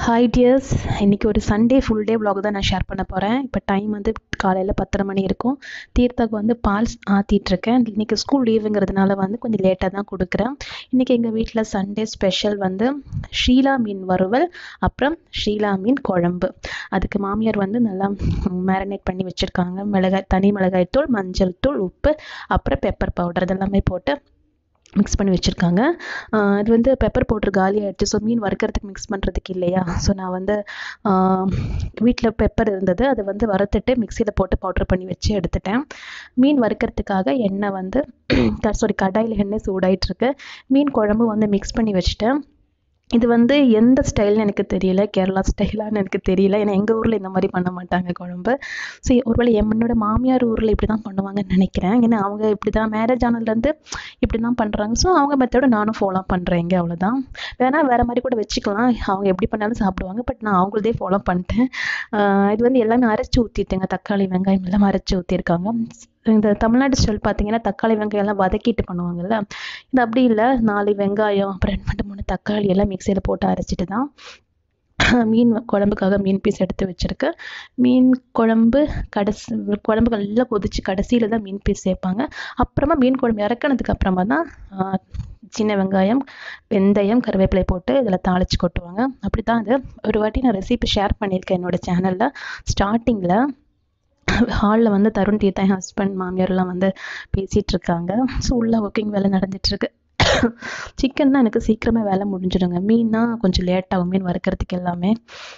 hi tears இன்றைக்கி ஒரு Sunday full day vlog தான் நான் ஷேர் பண்ண போகிறேன் இப்போ டைம் வந்து காலையில் பத்தரை மணி இருக்கும் தீர்த்தாக்கு வந்து பால் ஆற்றிட்டுருக்கேன் இன்றைக்கி ஸ்கூல் லீவுங்கிறதுனால வந்து கொஞ்சம் லேட்டாக தான் கொடுக்குறேன் இன்றைக்கி எங்கள் வீட்டில் சண்டே ஸ்பெஷல் வந்து ஷீலா மீன் வறுவல் அப்புறம் ஷீலா மீன் குழம்பு அதுக்கு மாமியார் வந்து நல்லா மேரினேட் பண்ணி வச்சுருக்காங்க மிளகாய் தனி மிளகாய் தூள் மஞ்சள் தூள் உப்பு அப்புறம் பெப்பர் பவுடர் இதெல்லாமே போட்டு மிக்ஸ் பண்ணி வச்சுருக்காங்க இது வந்து பெப்பர் பவுட்ரு காலி ஆகிடுச்சு ஸோ மீன் வறுக்கிறதுக்கு மிக்ஸ் பண்ணுறதுக்கு இல்லையா ஸோ நான் வந்து வீட்டில் பெப்பர் இருந்தது அதை வந்து வறுத்துட்டு மிக்சியில் போட்டு பவுட்ரு பண்ணி வச்சு எடுத்துட்டேன் மீன் வறுக்கிறதுக்காக எண்ணெய் வந்து சாரி கடாயில் எண்ணெய் சூடாயிட்ருக்கு மீன் குழம்பு வந்து மிக்ஸ் பண்ணி வச்சுட்டேன் இது வந்து எந்த ஸ்டைல்னு எனக்கு தெரியல கேரளா ஸ்டைலான்னு எனக்கு தெரியல ஏன்னா எங்கள் ஊரில் இந்த மாதிரி பண்ண மாட்டாங்க குழம்பு ஸோ ஒருவேளை என்னோட மாமியார் ஊரில் இப்படி தான் பண்ணுவாங்கன்னு நினைக்கிறேன் ஏன்னா அவங்க இப்படி தான் மேரேஜ் ஆனதுலேருந்து இப்படி தான் பண்ணுறாங்க ஸோ அவங்க மெத்தோட நானும் ஃபாலோ பண்ணுறேன் இங்கே அவ்வளோதான் வேணால் வேறு மாதிரி கூட வச்சுக்கலாம் அவங்க எப்படி பண்ணாலும் சாப்பிடுவாங்க பட் நான் அவங்களதே ஃபாலோ பண்ணிட்டேன் இது வந்து எல்லாமே அரைச்சி ஊற்றிட்டேங்க தக்காளி வெங்காயம் எல்லாம் அரைச்சி ஊற்றிருக்காங்க இந்த தமிழ்நாடு ஸ்டைல் பார்த்தீங்கன்னா தக்காளி வெங்காயம் எல்லாம் வதக்கிட்டு பண்ணுவாங்கல்ல இது அப்படி இல்லை நாலு வெங்காயம் அப்புறம் ரெண்டு மூணு தக்காளி எல்லாம் மிக்சியில் போட்டு அரைச்சிட்டு தான் மீன் குழம்புக்காக மீன் பீஸ் எடுத்து வச்சுருக்கேன் மீன் குழம்பு கடைசி குழம்பு நல்லா கொதிச்சு கடைசியில் தான் மீன் பீஸ் சேர்ப்பாங்க அப்புறமா மீன் குழம்பு இறக்குனதுக்கு அப்புறமா தான் சின்ன வெங்காயம் வெந்தயம் கருவேப்பிலை போட்டு இதில் தாளித்து கொட்டுவாங்க அப்படி தான் அது ஒரு வாட்டி நான் ரெசிபி ஷேர் பண்ணியிருக்கேன் என்னோடய சேனலில் ஸ்டார்டிங்கில் ஹாலில் வந்து தருண் தீர்த்தா என் ஹஸ்பண்ட் மாமியார்லாம் வந்து பேசிகிட்டு இருக்காங்க ஸோ உள்ள ஒர்க்கிங் வேலை நடந்துட்டுருக்கு சிக்கன் தான் எனக்கு சீக்கிரமாக வேலை முடிஞ்சிடுங்க மீன்னா கொஞ்சம் லேட் ஆகும் மீன் வறுக்கிறதுக்கு எல்லாமே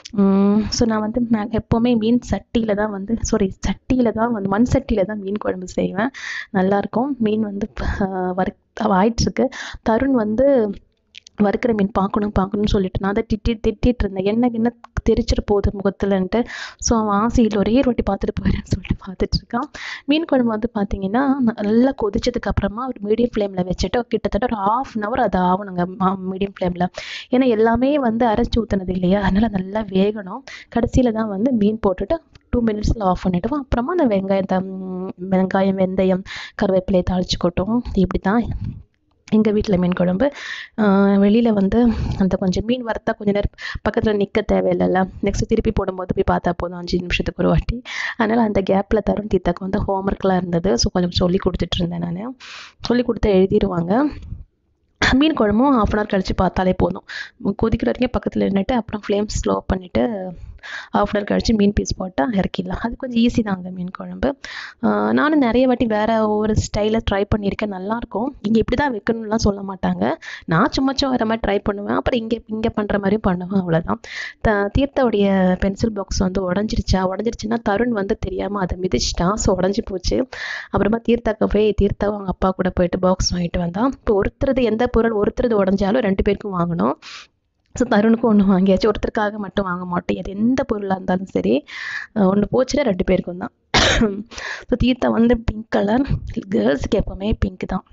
ஸோ நான் வந்து மே எப்போவுமே மீன் சட்டியில் தான் வந்து சாரி சட்டியில் தான் வந்து மண் சட்டியில் தான் மீன் குழம்பு செய்வேன் நல்லாயிருக்கும் மீன் வந்து வறு ஆயிட்டுருக்கு தருண் வந்து வறுக்கிற மீன் பார்க்கணும் பார்க்கணும்னு சொல்லிட்டு நான் அதை திட்டி திட்டிகிட்டு இருந்தேன் என்ன என்ன தெரிச்சிட்டு போகுது முகத்துலன்ட்டு ஸோ அவன் ஆசையில் ஒரே ரொட்டி பார்த்துட்டு போயிடுன்னு சொல்லிட்டு பார்த்துட்டு இருக்கான் மீன் குழம்பு வந்து பார்த்தீங்கன்னா நல்லா கொதிச்சதுக்கு அப்புறமா ஒரு மீடியம் ஃப்ளேமில் வச்சுட்டு கிட்டத்தட்ட ஒரு ஆஃப் அன் ஹவர் அது ஆகணுங்க மீடியம் ஃப்ளேமில் ஏன்னா எல்லாமே வந்து அரைச்சி ஊற்றுனது இல்லையா அதனால் நல்லா வேகணும் கடைசியில் தான் வந்து மீன் போட்டுட்டு டூ மினிட்ஸில் ஆஃப் பண்ணிவிடுவோம் அப்புறமா அந்த வெங்காயம் வெங்காயம் வெந்தயம் கருவேப்பிலையை தாளித்து கொட்டும் இப்படி தான் எங்கள் வீட்டில் மீன் குழம்பு வெளியில் வந்து அந்த கொஞ்சம் மீன் வறுத்தா கொஞ்சம் நேரம் பக்கத்தில் நிற்க தேவையில்லைல்ல நெக்ஸ்ட் திருப்பி போடும்போது போய் பார்த்தா போதும் அஞ்சு நிமிஷத்துக்கு ஒரு வாட்டி அதனால் அந்த கேப்பில் தரும் தீத்தாக்கு வந்து ஹோம்ஒர்க்லாம் இருந்தது ஸோ கொஞ்சம் சொல்லி கொடுத்துட்டு இருந்தேன் நான் சொல்லி கொடுத்து எழுதிடுவாங்க மீன் குழம்பும் ஆஃப் அன் ஹவர் கழித்து பார்த்தாலே போதும் கொதிக்கிற வரைக்கும் பக்கத்தில் நின்றுட்டு அப்புறம் ஃப்ளேம் ஸ்லோ பண்ணிவிட்டு ஆஃப் அன் ஹவர் கழித்து மீன் பீஸ் போட்டால் இறக்கிடலாம் அது கொஞ்சம் ஈஸி தாங்க மீன் குழம்பு நானும் நிறைய வாட்டி வேறு ஒவ்வொரு ஸ்டைலில் ட்ரை பண்ணியிருக்கேன் நல்லாயிருக்கும் இங்கே இப்படி தான் வைக்கணும்லாம் சொல்ல மாட்டாங்க நான் சும்மா சும்மா வேறு மாதிரி ட்ரை பண்ணுவேன் அப்புறம் இங்கே இங்கே பண்ணுற மாதிரியும் பண்ணுவேன் அவ்வளோதான் த தீர்த்தாவுடைய பென்சில் பாக்ஸ் வந்து உடஞ்சிருச்சா உடஞ்சிருச்சுன்னா தருண் வந்து தெரியாமல் அதை மிதிச்சிட்டான் ஸோ உடஞ்சி போச்சு அப்புறமா தீர்த்தாக்க போய் தீர்த்தாவும் அவங்க அப்பா கூட போயிட்டு பாக்ஸ் வாங்கிட்டு வந்தான் இப்போ ஒருத்தரது எந்த பொருள் ஒருத்தரது உடஞ்சாலும் ரெண்டு பேருக்கும் வாங்கணும் ஸோ தருணுக்கும் ஒன்று வாங்கியாச்சு ஒருத்தருக்காக மட்டும் வாங்க மாட்டேன் அது எந்த பொருளாக இருந்தாலும் சரி ஒன்று போச்சுன்னா ரெண்டு பேருக்கும் தான் ஸோ தீர்த்தா வந்து பிங்க் கலர் கேர்ள்ஸுக்கு எப்போவுமே பிங்க் தான்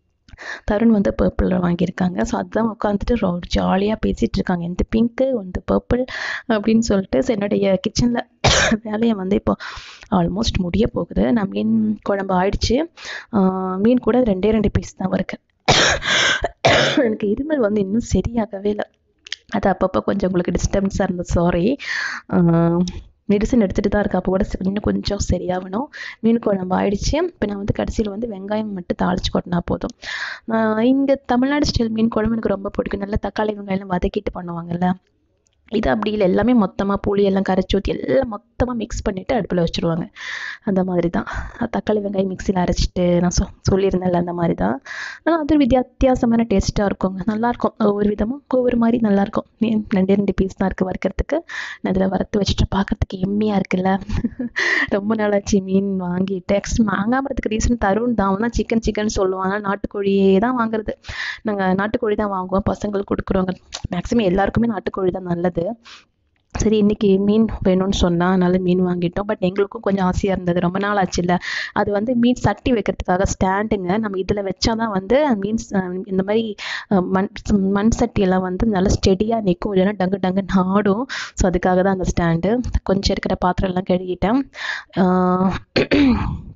தருண் வந்து பர்பிள் வாங்கியிருக்காங்க ஸோ அதுதான் உட்காந்துட்டு ரொம்ப ஜாலியாக பேசிகிட்டு இருக்காங்க எந்த பிங்க்கு வந்து பர்பிள் அப்படின்னு சொல்லிட்டு ஸோ என்னுடைய கிச்சனில் வேலையை வந்து இப்போ ஆல்மோஸ்ட் முடிய போகுது நான் மீன் குழம்பு ஆயிடுச்சு மீன் கூட ரெண்டே ரெண்டு பீஸ் தான் இருக்கு எனக்கு இருமல் வந்து இன்னும் சரியாகவே இல்லை அது அப்பப்போ கொஞ்சம் உங்களுக்கு டிஸ்டர்பன்ஸாக இருந்தது சாரி மெடிசன் எடுத்துகிட்டு தான் இருக்கா அப்போ கூட இன்னும் கொஞ்சம் சரியாகணும் மீன் குழம்பு ஆயிடுச்சு இப்போ நான் வந்து கடைசியில் வந்து வெங்காயம் மட்டும் தாளிச்சு கொட்டினா போதும் இங்கே தமிழ்நாடு ஸ்டைல் மீன் குழம்பு எனக்கு ரொம்ப பிடிக்கும் நல்லா தக்காளி வெங்காயம் வதக்கிட்டு பண்ணுவாங்கல்ல இது அப்படி இல்லை எல்லாமே மொத்தமாக புளி எல்லாம் கரைச்சி ஊற்றி எல்லாம் மொத்தமாக மிக்ஸ் பண்ணிவிட்டு அடுப்பில் வச்சுருவாங்க அந்த மாதிரி தான் தக்காளி வெங்காயம் மிக்சியில் அரைச்சிட்டு நான் சொ சொல்லியிருந்தேன்ல அந்த மாதிரி தான் ஆனால் அது ஒரு வித்தியாசமான டேஸ்ட்டாக இருக்குங்க நல்லாயிருக்கும் ஒவ்வொரு விதமும் ஒவ்வொரு மாதிரி நல்லாயிருக்கும் ரெண்டே ரெண்டு பீஸ் தான் இருக்குது வறுக்கிறதுக்கு நான் இதில் வறுத்து வச்சுட்டு பார்க்குறதுக்கு எம்மியாக இருக்குல்ல ரொம்ப நாளாச்சு மீன் வாங்கிட்டு நெக்ஸ்ட் வாங்காமறதுக்கு ரீசன் தருண் தான் அவன் தான் சிக்கன் சிக்கன் சொல்லுவாங்க நாட்டுக்கோழியே தான் வாங்குறது நாங்கள் நாட்டுக்கோழி தான் வாங்குவோம் பசங்களுக்கு கொடுக்குறோங்க மேக்ஸிமம் எல்லாருக்குமே நாட்டுக்கோழி தான் நல்லது சரி இன்னைக்கு மீன் வேணும்னு சொன்னால் அதனால மீன் வாங்கிட்டோம் பட் எங்களுக்கும் கொஞ்சம் ஆசையாக இருந்தது ரொம்ப நாள் ஆச்சு இல்லை அது வந்து மீன் சட்டி வைக்கிறதுக்காக ஸ்டாண்டுங்க நம்ம இதில் வச்சா தான் வந்து மீன்ஸ் இந்த மாதிரி மண் மண் சட்டியெல்லாம் வந்து நல்லா ஸ்டெடியாக நிற்கும் இல்லைன்னா டங்கு டங்குன்னு ஆடும் ஸோ அதுக்காக தான் அந்த ஸ்டாண்டு கொஞ்சம் இருக்கிற பாத்திரம் எல்லாம் கழுகிட்டேன்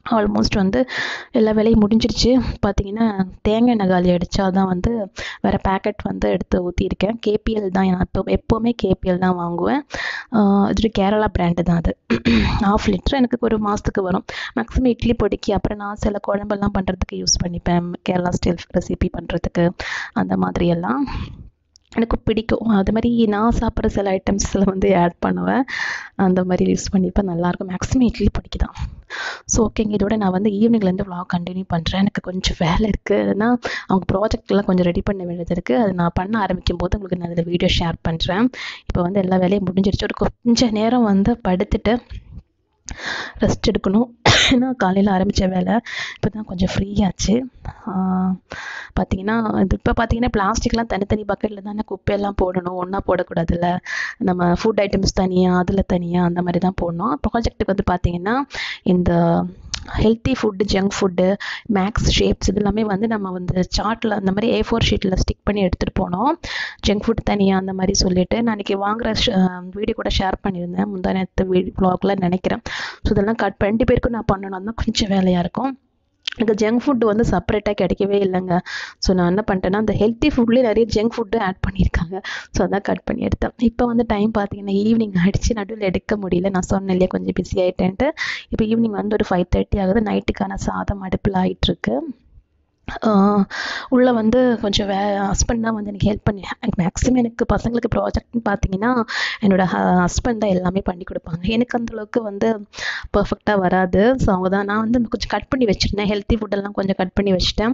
ஆல்மோஸ்ட் வந்து எல்லா வேலையும் முடிஞ்சிருச்சு பார்த்தீங்கன்னா தேங்காய் எண்ணெய் காலி ஆகிடுச்சு அதான் வந்து வேறு பேக்கெட் வந்து எடுத்து ஊற்றிருக்கேன் கேபிஎல் தான் நான் இப்போ எப்போவுமே கேபிஎல் தான் வாங்குவேன் இது கேரளா பிராண்டு தான் அது ஆஃப் லிட்டர் எனக்கு ஒரு மாதத்துக்கு வரும் மேக்ஸிமம் இட்லி பொடிக்கு அப்புறம் நான் சில குழம்பெல்லாம் பண்ணுறதுக்கு யூஸ் பண்ணிப்பேன் கேரளா ஸ்டைல் ரெசிபி பண்ணுறதுக்கு அந்த மாதிரியெல்லாம் எனக்கு பிடிக்கும் அது மாதிரி நான் சாப்பிட்ற சில ஐட்டம்ஸில் வந்து ஆட் பண்ணுவேன் அந்த மாதிரி யூஸ் பண்ணிப்பேன் நல்லாயிருக்கும் மேக்ஸிமம் இட்லி பொடிக்கு தான் ஸோ ஓகேங்க இதோட நான் வந்து ஈவினிங்லேருந்து vlog கண்டினியூ பண்ணுறேன் எனக்கு கொஞ்சம் வேலை இருக்குதுன்னா அவங்க ப்ராஜெக்ட்லாம் கொஞ்சம் ரெடி பண்ண வேண்டியது இருக்குது அது நான் பண்ண ஆரம்பிக்கும் போது உங்களுக்கு நான் அதில் வீடியோ ஷேர் பண்ணுறேன் இப்போ வந்து எல்லா வேலையும் முடிஞ்சிருச்சு ஒரு கொஞ்சம் நேரம் வந்து படுத்துட்டு ரெஸ்ட் எடுக்கணும் ஏன்னா காலையில் ஆரம்பித்த வேலை இப்போ தான் கொஞ்சம் ஃப்ரீயாச்சு பார்த்தீங்கன்னா இது இப்போ பார்த்தீங்கன்னா பிளாஸ்டிக்லாம் தனித்தனி பக்கெட்டில் தானே குப்பையெல்லாம் போடணும் ஒன்றா போடக்கூடாதுல்ல நம்ம ஃபுட் ஐட்டம்ஸ் தனியாக அதில் தனியாக அந்த மாதிரி தான் போடணும் ப்ராஜெக்ட்டுக்கு வந்து பார்த்தீங்கன்னா இந்த healthy food junk food max shapes இது எல்லாமே வந்து நம்ம வந்து சார்ட்டில் அந்த மாதிரி ஏ ஃபோர் ஷீட்டில் ஸ்டிக் பண்ணி எடுத்துகிட்டு போனோம் ஜங்க் ஃபுட் தனியாக அந்த மாதிரி சொல்லிட்டு நான் இன்றைக்கி வாங்குற வீடியோ கூட ஷேர் பண்ணியிருந்தேன் முந்தா நேரத்து வீடியோ ப்ளாகில் நினைக்கிறேன் ஸோ இதெல்லாம் கட் ரெண்டு பேருக்கும் நான் பண்ணணும் தான் கொஞ்சம் வேலையாக இருக்கும் எனக்கு ஜங்க் ஃபுட்டு வந்து செப்பரேட்டாக கிடைக்கவே இல்லைங்க ஸோ நான் என்ன பண்ணிட்டேன்னா அந்த ஹெல்த்தி ஃபுட்லேயே நிறைய ஜங்க் ஃபுட்டு ஆட் பண்ணியிருக்காங்க ஸோ அதான் கட் பண்ணி எடுத்தேன் இப்போ வந்து டைம் பார்த்தீங்கன்னா ஈவினிங் ஆகிடுச்சு நடுவில் எடுக்க முடியல நான் சொன்னேன் இல்லையா கொஞ்சம் பிஸி ஆகிட்டேன்ட்டு இப்போ ஈவினிங் வந்து ஒரு ஃபைவ் தேர்ட்டி ஆகுது நைட்டுக்கான சாதம் அடுப்பில் ஆகிட்டுருக்கு உள்ளே வந்து கொஞ்சம் வே ஹஸ்பண்ட் தான் வந்து எனக்கு ஹெல்ப் பண்ணி மேக்ஸிமம் எனக்கு பசங்களுக்கு ப்ராஜெக்ட்னு பார்த்தீங்கன்னா என்னோடய ஹஸ்பண்ட் தான் எல்லாமே பண்ணி கொடுப்பாங்க எனக்கு அந்தளவுக்கு வந்து பர்ஃபெக்டாக வராது ஸோ அவங்க தான் நான் வந்து கொஞ்சம் கட் பண்ணி வச்சுருந்தேன் ஹெல்த்தி ஃபுட்டெல்லாம் கொஞ்சம் கட் பண்ணி வச்சுட்டேன்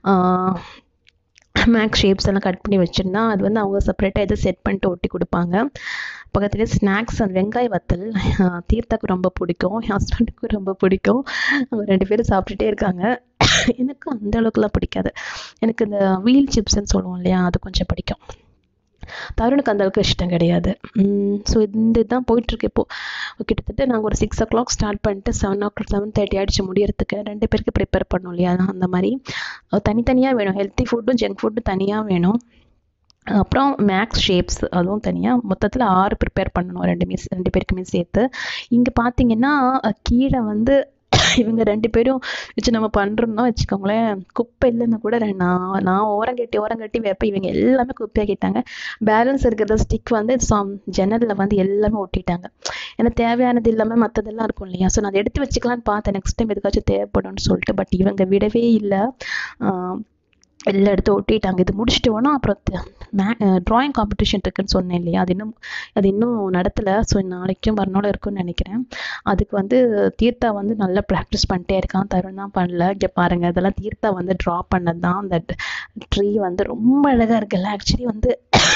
மேக்ஸ் ஷேப்ஸ் எல்லாம் கட் பண்ணி வச்சுருந்தா அது வந்து அவங்க செப்பரேட்டாக எதுவும் செட் பண்ணிட்டு ஒட்டி கொடுப்பாங்க பக்கத்துலேயே ஸ்நாக்ஸ் அந்த வெங்காய வத்தல் தீர்த்தாக்கு ரொம்ப பிடிக்கும் என் ஹஸ்பண்டுக்கும் ரொம்ப பிடிக்கும் அவங்க ரெண்டு பேரும் சாப்பிட்டுட்டே இருக்காங்க எனக்கு அந்த அளவுக்குலாம் பிடிக்காது எனக்கு இந்த வீல் சிப்ஸ்ன்னு சொல்லுவோம் இல்லையா அது கொஞ்சம் பிடிக்கும் தருணுக்கு அந்த அளவுக்கு இஷ்டம் கிடையாது ஸோ இந்த இதுதான் போயிட்டுருக்கு இப்போது கிட்டத்தட்ட நாங்கள் ஒரு சிக்ஸ் ஓ கிளாக் ஸ்டார்ட் பண்ணிட்டு seven o'clock seven thirty ஆகிடுச்சு முடியறதுக்கு ரெண்டு பேருக்கு ப்ரிப்பேர் பண்ணோம் இல்லையா அந்த மாதிரி தனித்தனியாக வேணும் ஹெல்த்தி ஃபுட்டும் ஜங்க் ஃபுட்டும் தனியாக வேணும் அப்புறம் மேக்ஸ் ஷேப்ஸ் அதுவும் தனியாக மொத்தத்தில் ஆறு ப்ரிப்பேர் பண்ணணும் ரெண்டு மிஸ் ரெண்டு பேருக்குமே சேர்த்து இங்கே பார்த்தீங்கன்னா கீழே வந்து இவங்க ரெண்டு பேரும் வச்சு நம்ம பண்ணுறோம்னா வச்சுக்கோங்களேன் குப்பை இல்லைன்னா கூட நான் நான் ஓரம் கட்டி ஓரம் கட்டி வைப்பேன் இவங்க எல்லாமே குப்பையாக்கிட்டாங்க பேலன்ஸ் இருக்கிறத ஸ்டிக் வந்து ஜன்னலில் வந்து எல்லாமே ஒட்டிட்டாங்க ஏன்னா தேவையானது இல்லாமல் மற்றதெல்லாம் இருக்கும் இல்லையா ஸோ நான் அதை எடுத்து வச்சுக்கலான்னு பார்த்தேன் நெக்ஸ்ட் டைம் எதுக்காச்சும் தேவைப்படும்னு சொல்லிட்டு பட் இவங்க விடவே இல்லை எல்லாம் எடுத்து ஒட்டிட்டாங்க இது முடிச்சுட்டு வேணா அப்புறம் மே ட்ராயிங் காம்படிஷன் இருக்குன்னு சொன்னேன் இல்லையா அது இன்னும் அது இன்னும் நடத்தலை ஸோ நாளைக்கும் மறுநாள் இருக்குன்னு நினைக்கிறேன் அதுக்கு வந்து தீர்த்தா வந்து நல்லா ப்ராக்டிஸ் பண்ணிட்டே இருக்கான் தருண் தான் பண்ணல இங்கே பாருங்கள் இதெல்லாம் தீர்த்தா வந்து ட்ரா பண்ணது தான் அந்த ட்ரீ வந்து ரொம்ப அழகாக இருக்குல்ல ஆக்சுவலி வந்து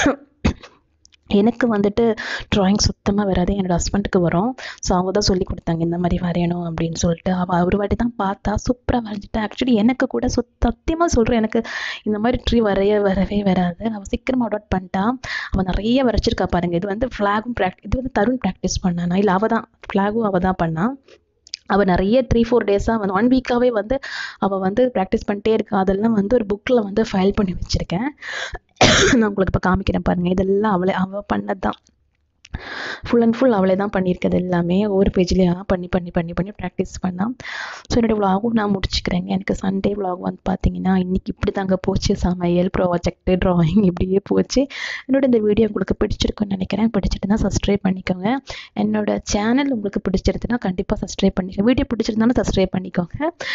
எனக்கு வந்துட்டு ட்ராயிங் சுத்தமாக வராது என்னோடய ஹஸ்பண்டுக்கு வரும் ஸோ அவங்க தான் சொல்லி கொடுத்தாங்க இந்த மாதிரி வரையணும் அப்படின்னு சொல்லிட்டு அவள் ஒரு வாட்டி தான் பார்த்தா சூப்பராக வரைஞ்சிட்டா ஆக்சுவலி எனக்கு கூட சுத் சத்தியமாக சொல்கிறேன் எனக்கு இந்த மாதிரி ட்ரீ வரைய வரவே வராது அவள் சீக்கிரமாக அடாப்ட் பண்ணிட்டா அவள் நிறைய வரைச்சிருக்கா பாருங்கள் இது வந்து ஃப்ளாகும் ப்ராக்டிஸ் இது வந்து தருண் ப்ராக்டிஸ் பண்ணானா இல்லை அவள் தான் ஃப்ளாகும் அவள் தான் பண்ணா அவள் நிறைய த்ரீ ஃபோர் டேஸாக வந்து ஒன் வீக்காகவே வந்து அவள் வந்து ப்ராக்டிஸ் பண்ணிட்டே இருக்கா அதெல்லாம் வந்து ஒரு புக்கில் வந்து ஃபைல் பண்ணி வச்சுருக்கேன் நான் உங்களுக்கு இப்போ காமிக்கிறேன் பாருங்கள் இதெல்லாம் அவளே அவள் பண்ணது தான் ஃபுல் அண்ட் ஃபுல் அவளே தான் பண்ணியிருக்கிறது எல்லாமே ஒவ்வொரு பேஜ்லேயும் பண்ணி பண்ணி பண்ணி பண்ணி ப்ராக்டிஸ் பண்ணால் ஸோ என்னோடய விலாகும் நான் முடிச்சுக்கிறேங்க எனக்கு சண்டே விலாக் வந்து பார்த்தீங்கன்னா இன்றைக்கி இப்படி தாங்க போச்சு சமையல் ப்ராஜெக்ட்டு ட்ராயிங் இப்படியே போச்சு என்னோட இந்த வீடியோ உங்களுக்கு பிடிச்சிருக்குன்னு நினைக்கிறேன் பிடிச்சிட்டுனா சப்ஸ்கிரைப் பண்ணிக்கோங்க என்னோட சேனல் உங்களுக்கு பிடிச்சிருந்துன்னா கண்டிப்பாக சப்ஸ்கிரைப் பண்ணிக்கோங்க வீடியோ பிடிச்சிருந்தாலும் சப்ஸ்கிரைப் பண்ணிக்கோங்க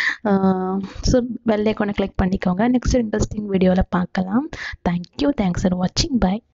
ஸோ பெல் ஐக்கானை கிளிக் பண்ணிக்கோங்க நெக்ஸ்ட் இன்ட்ரெஸ்டிங் வீடியோவில் பார்க்கலாம் தேங்க்யூ தேங்க்ஸ் ஃபார் வாட்சிங் பை